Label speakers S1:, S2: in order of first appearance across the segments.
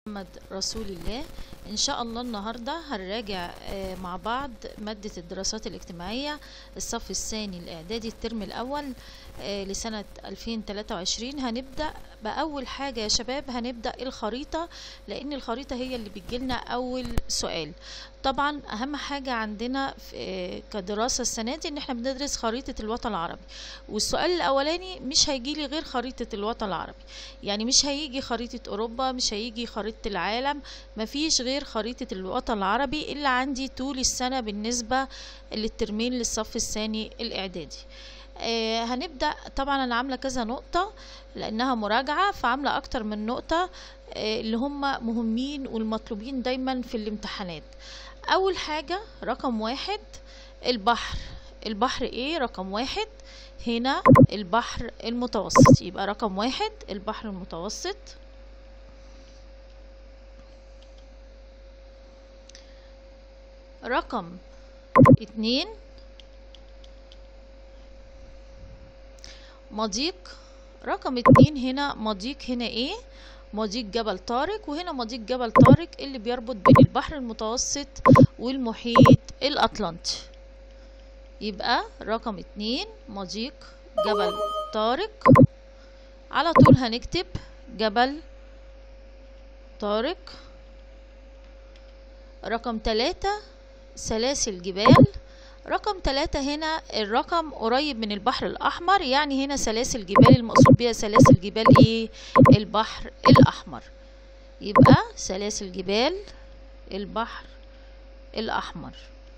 S1: محمد رسول الله ان شاء الله النهارده هنراجع آه، مع بعض ماده الدراسات الاجتماعيه الصف الثاني الاعدادي الترم الاول آه، لسنه 2023 هنبدا باول حاجه يا شباب هنبدا الخريطه لان الخريطه هي اللي بتجيلنا اول سؤال طبعا اهم حاجه عندنا في آه، كدراسه السنه دي ان احنا بندرس خريطه الوطن العربي والسؤال الاولاني مش هيجيلي غير خريطه الوطن العربي يعني مش هيجي خريطه اوروبا مش هيجي خريطه العالم مفيش غير خريطه الوطن العربي اللي عندي طول السنه بالنسبه للترمين للصف الثاني الاعدادي آه هنبدا طبعا انا عامله كذا نقطه لانها مراجعه فعامله اكتر من نقطه آه اللي هم مهمين والمطلوبين دايما في الامتحانات اول حاجه رقم واحد البحر البحر ايه رقم واحد هنا البحر المتوسط يبقى رقم واحد البحر المتوسط رقم اتنين مضيق رقم اتنين هنا مضيق هنا ايه مضيق جبل طارق وهنا مضيق جبل طارق اللي بيربط بين البحر المتوسط والمحيط الأطلنطي يبقى رقم اتنين مضيق جبل طارق على طول هنكتب جبل طارق رقم تلاتة سلاسل جبال رقم تلاتة هنا الرقم قريب من البحر الأحمر يعني هنا سلاسل جبال المقصود بيها سلاسل جبال ايه البحر الأحمر يبقى سلاسل جبال البحر الأحمر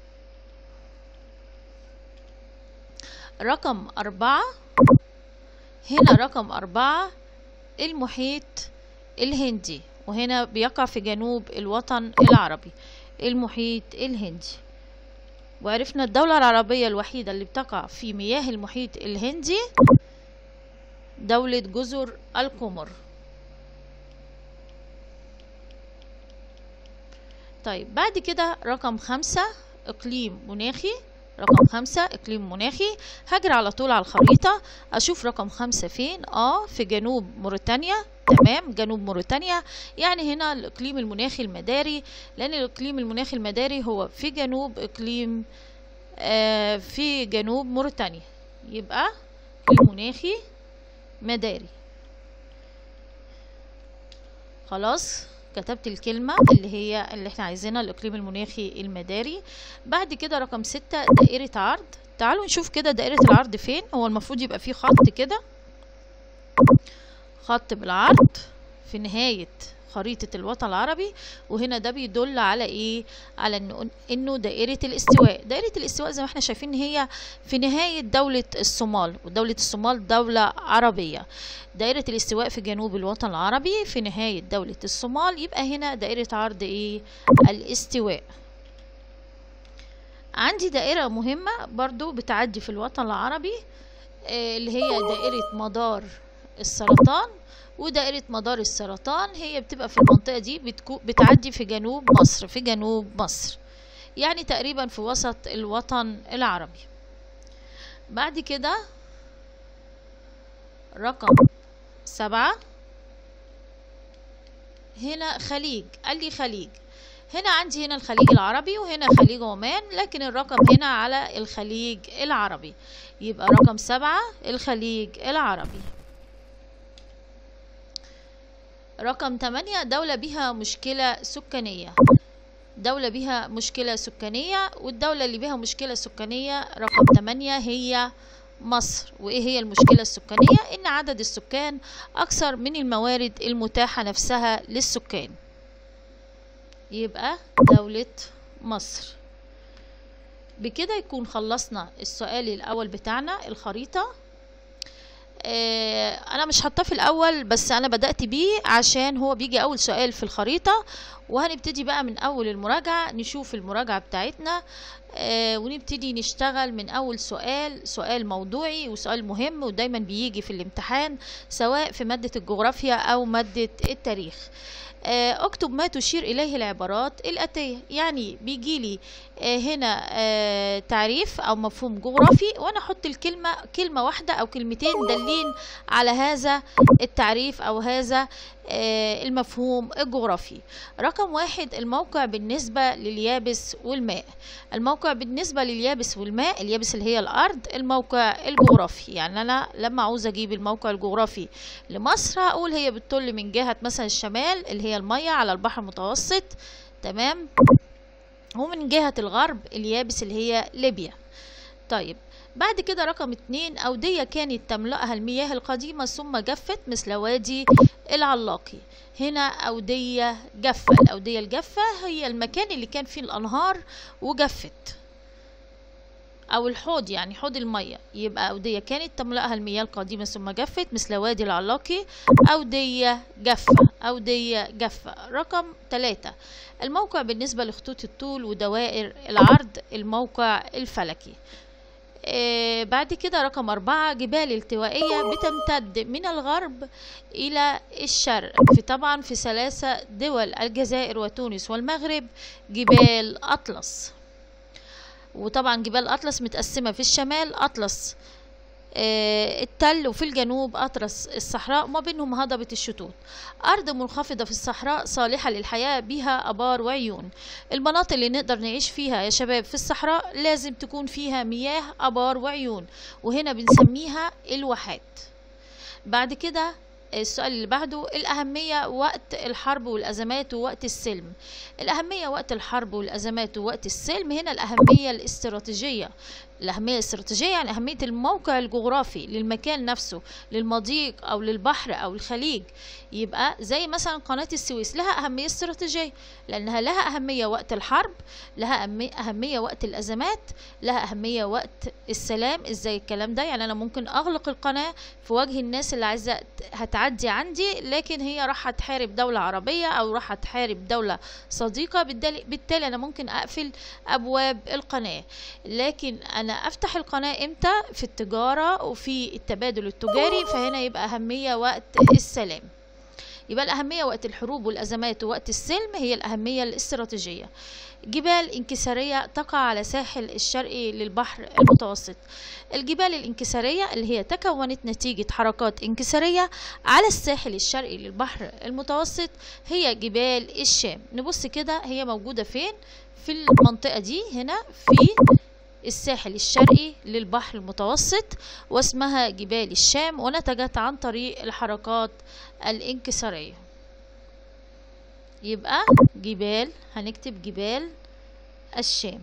S1: رقم أربعة هنا رقم أربعة المحيط الهندي وهنا بيقع في جنوب الوطن العربي المحيط الهندي وعرفنا الدولة العربية الوحيدة اللي بتقع في مياه المحيط الهندي دولة جزر القمر طيب بعد كده رقم خمسة إقليم مناخي رقم خمسة إقليم مناخي هجري على طول على الخريطة أشوف رقم خمسة فين آه في جنوب موريتانيا تمام جنوب موريتانيا يعني هنا الإقليم المناخي المداري لأن الإقليم المناخي المداري هو في جنوب إقليم آه في جنوب موريتانيا يبقى المناخي مداري خلاص كتبت الكلمة اللي هي اللي احنا عايزينها الإقليم المناخي المداري بعد كده رقم ستة دائرة عرض تعالوا نشوف كده دائرة العرض فين هو المفروض يبقى فيه خط كده خط بالعرض في نهاية خريطة الوطن العربي وهنا ده بيدل على ايه على انه انه دائرة الاستواء دائرة الاستواء زي ما احنا شايفين هي في نهاية دولة الصومال ودولة الصومال دولة عربية دائرة الاستواء في جنوب الوطن العربي في نهاية دولة الصومال يبقى هنا دائرة عرض ايه الاستواء عندي دائرة مهمة برضو بتعدي في الوطن العربي آه اللي هي دائرة مدار السرطان ودائرة مدار السرطان هي بتبقى في المنطقة دي بتكو بتعدي في جنوب مصر في جنوب مصر يعني تقريبا في وسط الوطن العربي بعد كده رقم سبعة هنا خليج قال لي خليج هنا عندي هنا الخليج العربي وهنا خليج عمان لكن الرقم هنا على الخليج العربي يبقى رقم سبعة الخليج العربي رقم 8 دولة بها مشكلة سكانية دولة بها مشكلة سكانية والدولة اللي بها مشكلة سكانية رقم 8 هي مصر وإيه هي المشكلة السكانية إن عدد السكان أكثر من الموارد المتاحة نفسها للسكان يبقى دولة مصر بكده يكون خلصنا السؤال الأول بتاعنا الخريطة آه انا مش حاطاه في الاول بس انا بدات بيه عشان هو بيجي اول سؤال في الخريطه وهنبتدي بقى من اول المراجعه نشوف المراجعه بتاعتنا آه ونبتدي نشتغل من اول سؤال سؤال موضوعي وسؤال مهم ودايما بيجي في الامتحان سواء في ماده الجغرافيا او ماده التاريخ آه، اكتب ما تشير اليه العبارات الاتيه يعني بيجي لي هنا آه، تعريف او مفهوم جغرافي وانا احط الكلمه كلمه واحده او كلمتين دالين على هذا التعريف او هذا آه، المفهوم الجغرافي رقم واحد الموقع بالنسبة لليابس والماء الموقع بالنسبة لليابس والماء اليابس اللي هي الأرض الموقع الجغرافي يعني أنا لما عاوز أجيب الموقع الجغرافي لمصر هقول هي بتطل من جهة مثلا الشمال اللي هي المية على البحر المتوسط تمام ومن جهة الغرب اليابس اللي هي ليبيا طيب بعد كده رقم اتنين أودية كانت تملأها المياه القديمة ثم جفت مثل وادي العلاقي هنا أودية جافة الأودية الجافة هي المكان اللي كان فيه الأنهار وجفت أو الحوض يعني حوض المية يبقى أودية كانت تملأها المياه القديمة ثم جفت مثل وادي العلاقي أودية جافة أودية جافة رقم ثلاثة الموقع بالنسبة لخطوط الطول ودوائر العرض الموقع الفلكي آه بعد كده رقم أربعة جبال التوائية بتمتد من الغرب إلى الشرق في طبعا في ثلاثة دول الجزائر وتونس والمغرب جبال أطلس وطبعا جبال أطلس متقسمة في الشمال أطلس آه التل وفي الجنوب أطلس الصحراء وما بينهم هضبة الشتوت أرض منخفضة في الصحراء صالحة للحياة بها أبار وعيون المناطق اللي نقدر نعيش فيها يا شباب في الصحراء لازم تكون فيها مياه أبار وعيون وهنا بنسميها الواحات بعد كده السؤال اللي بعده الأهمية وقت الحرب والأزمات ووقت السلم الأهمية وقت الحرب والأزمات ووقت السلم هنا الأهمية الاستراتيجية الأهمية الاستراتيجية يعني أهمية الموقع الجغرافي للمكان نفسه للمضيق أو للبحر أو الخليج يبقى زي مثلا قناة السويس لها أهمية استراتيجية لأنها لها أهمية وقت الحرب لها أهمية وقت الأزمات لها أهمية وقت السلام إزاي الكلام ده يعني أنا ممكن أغلق القناة في وجه الناس اللي عايزة هتعدي عندي لكن هي راح تحارب دولة عربية أو راح تحارب دولة صديقة بالتالي أنا ممكن أقفل أبواب القناة لكن أنا أفتح القناة إمتى في التجارة وفي التبادل التجاري فهنا يبقى أهمية وقت السلام يبقى الأهمية وقت الحروب والأزمات ووقت السلم هي الأهمية الاستراتيجية جبال انكسارية تقع على ساحل الشرقي للبحر المتوسط الجبال الانكسارية اللي هي تكونت نتيجة حركات انكسارية على الساحل الشرقي للبحر المتوسط هي جبال الشام نبص كده هي موجودة فين في المنطقة دي هنا في الساحل الشرقي للبحر المتوسط واسمها جبال الشام ونتجت عن طريق الحركات الانكسارية يبقى جبال هنكتب جبال الشام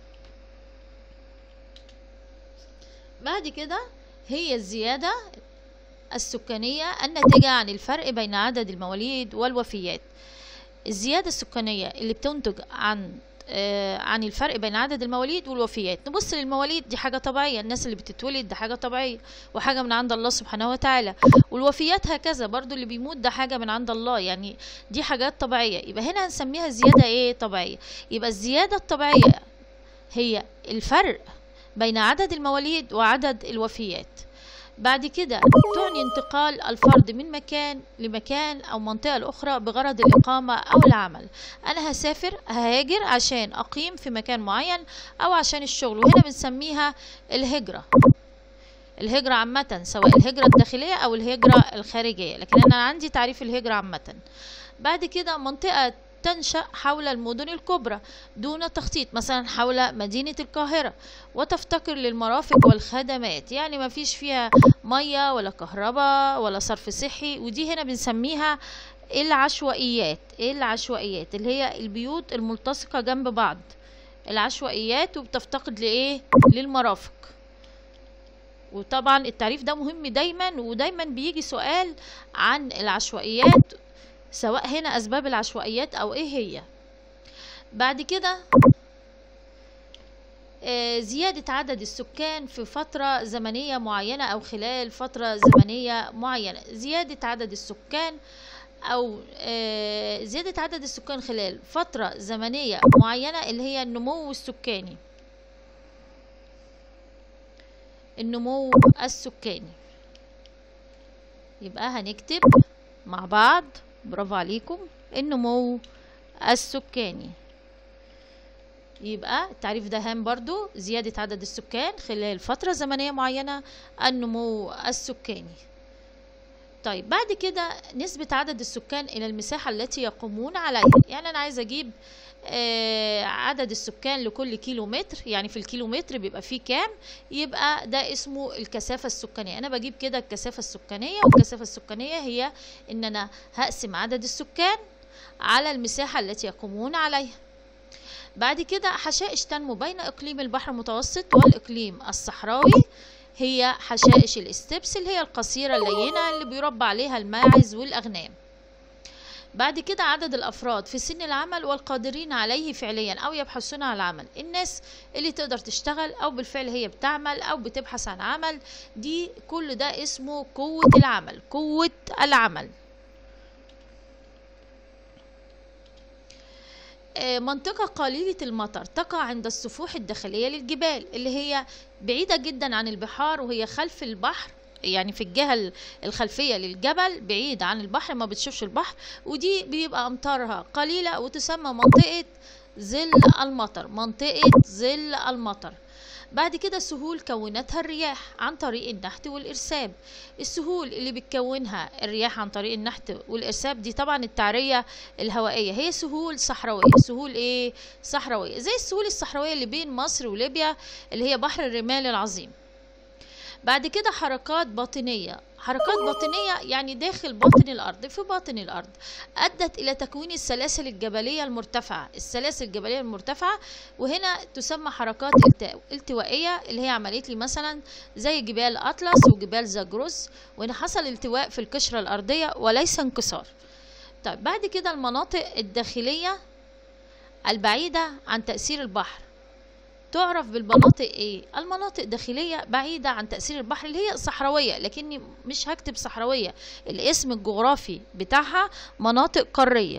S1: بعد كده هي الزيادة السكانية الناتجة عن الفرق بين عدد المواليد والوفيات الزيادة السكانية اللي بتنتج عن آه عن الفرق بين عدد المواليد والوفيات نبص للمواليد دي حاجة طبيعية الناس اللي بتتولد ده حاجة طبيعية وحاجة من عند الله سبحانه وتعالى والوفيات هكذا برضو اللي بيموت ده حاجة من عند الله يعني دي حاجات طبيعية يبقى هنا هنسميها زيادة ايه طبيعية يبقى الزيادة الطبيعية هي الفرق بين عدد المواليد وعدد الوفيات بعد كده تعني انتقال الفرد من مكان لمكان أو منطقة لأخرى بغرض الإقامة أو العمل أنا هسافر ههاجر عشان أقيم في مكان معين أو عشان الشغل وهنا بنسميها الهجرة الهجرة عامة سواء الهجرة الداخلية أو الهجرة الخارجية لكن أنا عندي تعريف الهجرة عامة بعد كده منطقة تنشأ حول المدن الكبرى دون تخطيط مثلا حول مدينة القاهرة وتفتقر للمرافق والخدمات يعني ما فيش فيها مية ولا كهرباء ولا صرف صحي ودي هنا بنسميها العشوائيات ايه العشوائيات اللي هي البيوت الملتصقة جنب بعض العشوائيات وبتفتقد لايه للمرافق وطبعا التعريف ده مهم دايما ودايما بيجي سؤال عن العشوائيات سواء هنا أسباب العشوائيات أو إيه هي بعد كده زيادة عدد السكان في فترة زمنية معينة أو خلال فترة زمنية معينة زيادة عدد السكان أو زيادة عدد السكان خلال فترة زمنية معينة اللي هي النمو السكاني النمو السكاني يبقى هنكتب مع بعض برافو عليكم النمو السكاني يبقى التعريف ده هام برضو زيادة عدد السكان خلال فترة زمنية معينة النمو السكاني طيب بعد كده نسبة عدد السكان إلى المساحة التي يقومون عليها يعني أنا عايزة أجيب آه عدد السكان لكل كيلو متر يعني في الكيلو متر بيبقى فيه كام يبقى ده اسمه الكثافة السكانية أنا بجيب كده الكثافة السكانية والكثافة السكانية هي إن أنا هقسم عدد السكان على المساحة التي يقومون عليها بعد كده حشائش تنمو بين إقليم البحر المتوسط والإقليم الصحراوي هي حشائش الاستبس اللي هي القصيرة اللينة اللي بيربى عليها الماعز والأغنام بعد كده عدد الأفراد في سن العمل والقادرين عليه فعليا أو يبحثون عن العمل الناس اللي تقدر تشتغل أو بالفعل هي بتعمل أو بتبحث عن عمل دي كل ده اسمه قوة العمل قوة العمل منطقة قليلة المطر تقع عند السفوح الداخلية للجبال اللي هي بعيدة جدا عن البحار وهي خلف البحر يعني في الجهة الخلفية للجبل بعيد عن البحر ما بتشوفش البحر ودي بيبقى أمطارها قليلة وتسمى منطقة ظل المطر منطقة ظل المطر بعد كده سهول كونتها الرياح عن طريق النحت والإرساب السهول اللي بتكونها الرياح عن طريق النحت والإرساب دي طبعا التعرية الهوائية هي سهول صحراوية سهول ايه صحراوية زي السهول الصحراوية اللي بين مصر وليبيا اللي هي بحر الرمال العظيم بعد كده حركات باطنية حركات باطنية يعني داخل باطن الأرض في باطن الأرض أدت إلى تكوين السلاسل الجبلية المرتفعة السلاسل الجبلية المرتفعة وهنا تسمى حركات التوائية اللي هي عملية لي مثلا زي جبال أطلس وجبال زاجروس وهنا حصل التواء في القشرة الأرضية وليس انكسار طيب بعد كده المناطق الداخلية البعيدة عن تأثير البحر تعرف بالمناطق ايه المناطق داخلية بعيدة عن تأثير البحر اللي هي صحراوية لكني مش هكتب صحراوية الاسم الجغرافي بتاعها مناطق قارية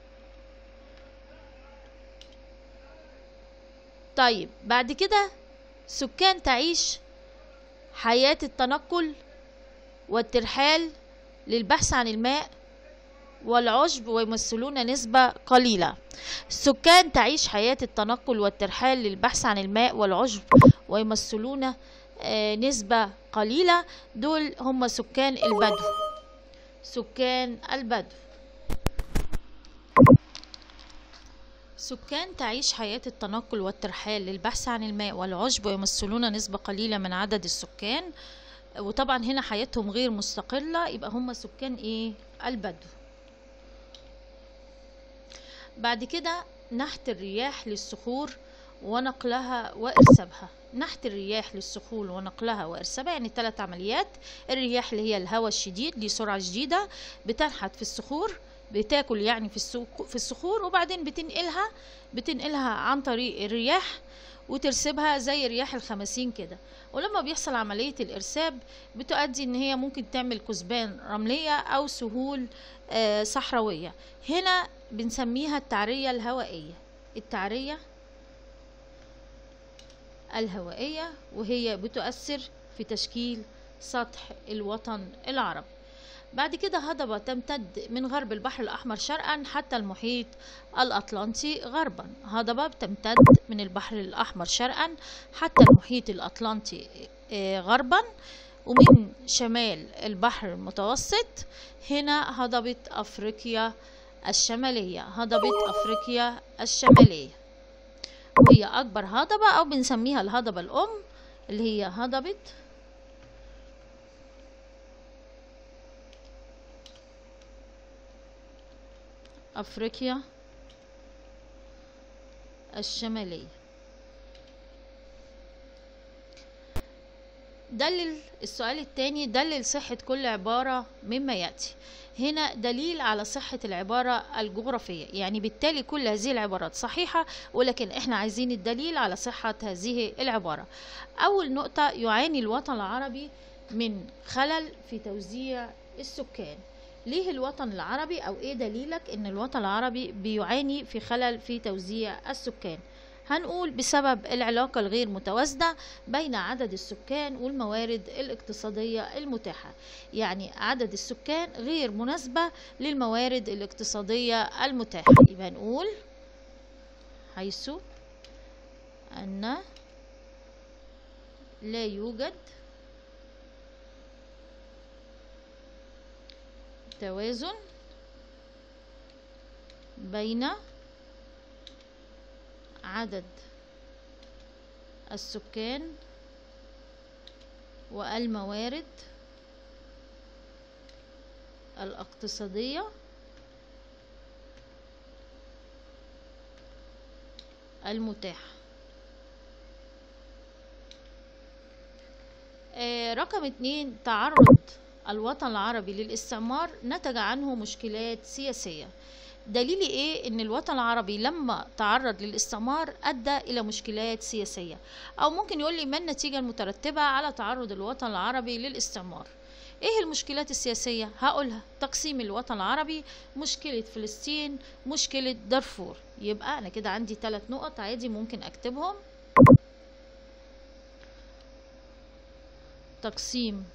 S1: طيب بعد كده سكان تعيش حياة التنقل والترحال للبحث عن الماء والعشب ويمثلون نسبة قليلة السكان تعيش حياة التنقل والترحال للبحث عن الماء والعشب ويمثلون نسبة قليلة دول هم سكان البدو سكان البدو سكان تعيش حياة التنقل والترحال للبحث عن الماء والعشب ويمثلون نسبة قليلة من عدد السكان وطبعا هنا حياتهم غير مستقلة يبقى هم سكان ايه البدو بعد كده نحت الرياح للصخور ونقلها وإرسابها نحت الرياح للصخور ونقلها وإرسابها يعني ثلاث عمليات الرياح اللي هي الهواء الشديد ليه سرعة شديدة بتنحت في الصخور بتاكل يعني في في الصخور وبعدين بتنقلها بتنقلها عن طريق الرياح وترسبها زي رياح الخمسين كده ولما بيحصل عملية الإرساب بتؤدي إن هي ممكن تعمل كثبان رملية أو سهول آه صحراوية هنا بنسميها التعرية الهوائية التعرية الهوائية وهي بتؤثر في تشكيل سطح الوطن العربي بعد كده هضبة تمتد من غرب البحر الأحمر شرقا حتى المحيط الأطلنطي غربا هضبة بتمتد من البحر الأحمر شرقا حتى المحيط الأطلنطي غربا ومن شمال البحر المتوسط هنا هضبة أفريقيا الشمالية هضبة أفريقيا الشمالية وهي أكبر هضبة أو بنسميها الهضبة الأم اللي هي هضبة أفريقيا الشمالية دلل السؤال الثاني دلل صحة كل عبارة مما يأتي هنا دليل على صحة العبارة الجغرافية يعني بالتالي كل هذه العبارات صحيحة ولكن احنا عايزين الدليل على صحة هذه العبارة أول نقطة يعاني الوطن العربي من خلل في توزيع السكان ليه الوطن العربي او ايه دليلك ان الوطن العربي بيعاني في خلل في توزيع السكان هنقول بسبب العلاقة الغير متوازنة بين عدد السكان والموارد الاقتصادية المتاحة يعني عدد السكان غير مناسبة للموارد الاقتصادية المتاحة يبقى نقول حيث أن لا يوجد توازن بين عدد السكان والموارد الاقتصادية المتاحة آه، رقم اتنين تعرض الوطن العربي للاستعمار نتج عنه مشكلات سياسية دليلي ايه ان الوطن العربي لما تعرض للاستعمار ادى الى مشكلات سياسية او ممكن يقول لي ما النتيجة المترتبة على تعرض الوطن العربي للاستعمار ايه المشكلات السياسية هقولها تقسيم الوطن العربي مشكلة فلسطين مشكلة دارفور يبقى انا كده عندي ثلاث نقط عادي ممكن اكتبهم تقسيم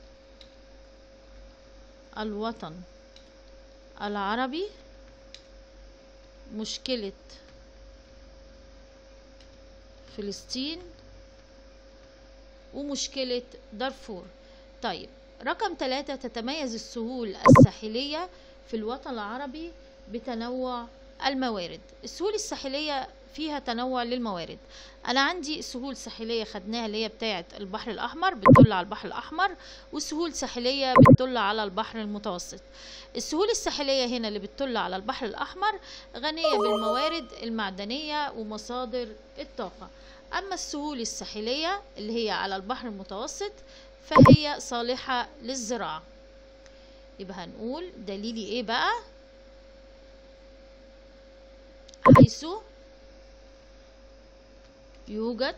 S1: الوطن العربي مشكلة فلسطين ومشكلة دارفور طيب رقم ثلاثة تتميز السهول الساحلية في الوطن العربي بتنوع الموارد السهول الساحلية فيها تنوع للموارد انا عندي سهول ساحليه خدناها اللي هي بتاعه البحر الاحمر بتطل على البحر الاحمر وسهول ساحليه بتطل على البحر المتوسط السهول الساحليه هنا اللي بتطل على البحر الاحمر غنيه بالموارد المعدنيه ومصادر الطاقه اما السهول الساحليه اللي هي على البحر المتوسط فهي صالحه للزراعه يبقى هنقول دليلي ايه بقى حيث يوجد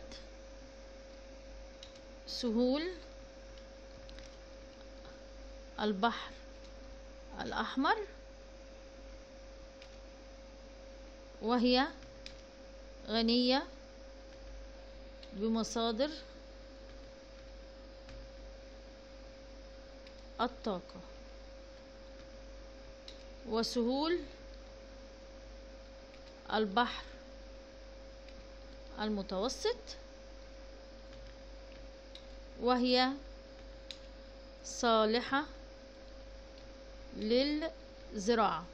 S1: سهول البحر الأحمر وهي غنية بمصادر الطاقة وسهول البحر المتوسط وهي صالحة للزراعة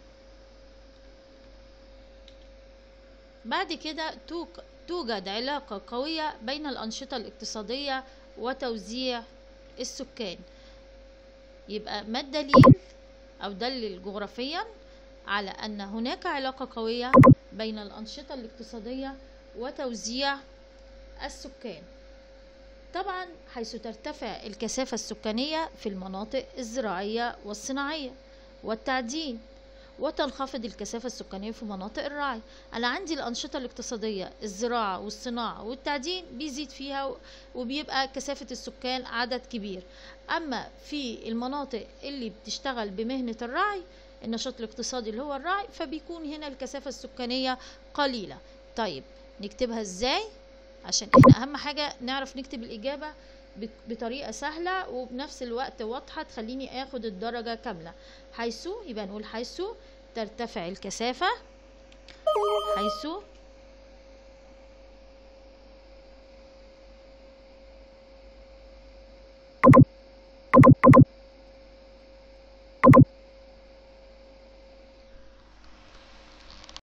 S1: بعد كده توجد علاقة قوية بين الأنشطة الاقتصادية وتوزيع السكان يبقى ما الدليل أو دلل جغرافيا على أن هناك علاقة قوية بين الأنشطة الاقتصادية وتوزيع السكان طبعا حيث ترتفع الكثافة السكانية في المناطق الزراعية والصناعية والتعدين وتنخفض الكثافة السكانية في مناطق الرعي أنا عندي الأنشطة الاقتصادية الزراعة والصناعة والتعدين بيزيد فيها وبيبقى كثافة السكان عدد كبير أما في المناطق اللي بتشتغل بمهنة الرعي النشاط الاقتصادي اللي هو الرعي فبيكون هنا الكثافة السكانية قليلة طيب نكتبها ازاي عشان احنا اهم حاجة نعرف نكتب الاجابة بطريقة سهلة وبنفس الوقت واضحة تخليني اخد الدرجة كاملة حيث يبقى نقول حيث ترتفع الكثافة حيث